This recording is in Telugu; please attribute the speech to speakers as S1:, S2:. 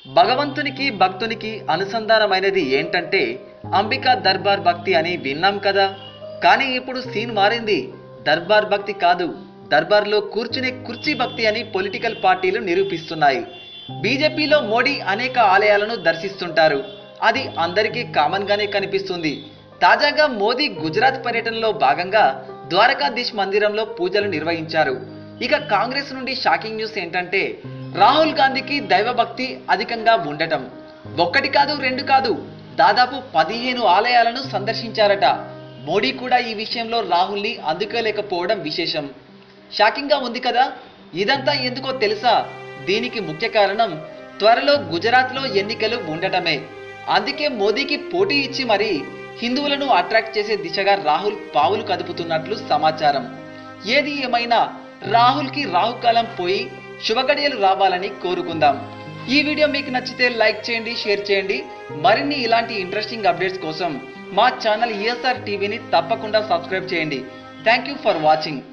S1: భగవంతునికి భక్తునికి అనుసంధానమైనది ఏంటంటే అంబికా దర్బార్ భక్తి అని విన్నాం కదా కానీ ఇప్పుడు సీన్ మారింది దర్బార్ భక్తి కాదు దర్బార్లో కూర్చునే కుర్చీ భక్తి అని పొలిటికల్ పార్టీలు నిరూపిస్తున్నాయి బీజేపీలో మోడీ అనేక ఆలయాలను దర్శిస్తుంటారు అది అందరికీ కామన్ గానే కనిపిస్తుంది తాజాగా మోదీ గుజరాత్ పర్యటనలో భాగంగా ద్వారకాధీశ్ మందిరంలో పూజలు నిర్వహించారు ఇక కాంగ్రెస్ నుండి షాకింగ్ న్యూస్ ఏంటంటే రాహుల్ గాంధీకి దైవభక్తి అధికంగా ఉండటం ఒక్కటి కాదు రెండు కాదు దాదాపు పదిహేను ఆలయాలను సందర్శించారట మోడీ కూడా ఈ విషయంలో రాహుల్ని అందుకోలేకపోవడం విశేషం షాకింగ్ గా ఉంది కదా ఇదంతా ఎందుకో తెలుసా దీనికి ముఖ్య కారణం త్వరలో గుజరాత్లో ఎన్నికలు ఉండటమే అందుకే మోదీకి పోటీ ఇచ్చి మరీ హిందువులను అట్రాక్ట్ చేసే దిశగా రాహుల్ పావులు కదుపుతున్నట్లు సమాచారం ఏది ఏమైనా రాహుల్కి రాహుకాలం పోయి శుభగడియలు రావాలని కోరుకుందాం ఈ వీడియో మీకు నచ్చితే లైక్ చేయండి షేర్ చేయండి మరిన్ని ఇలాంటి ఇంట్రెస్టింగ్ అప్డేట్స్ కోసం మా ఛానల్ ఈఎస్ఆర్ టీవీని తప్పకుండా సబ్స్క్రైబ్ చేయండి థ్యాంక్ యూ ఫర్ వాచింగ్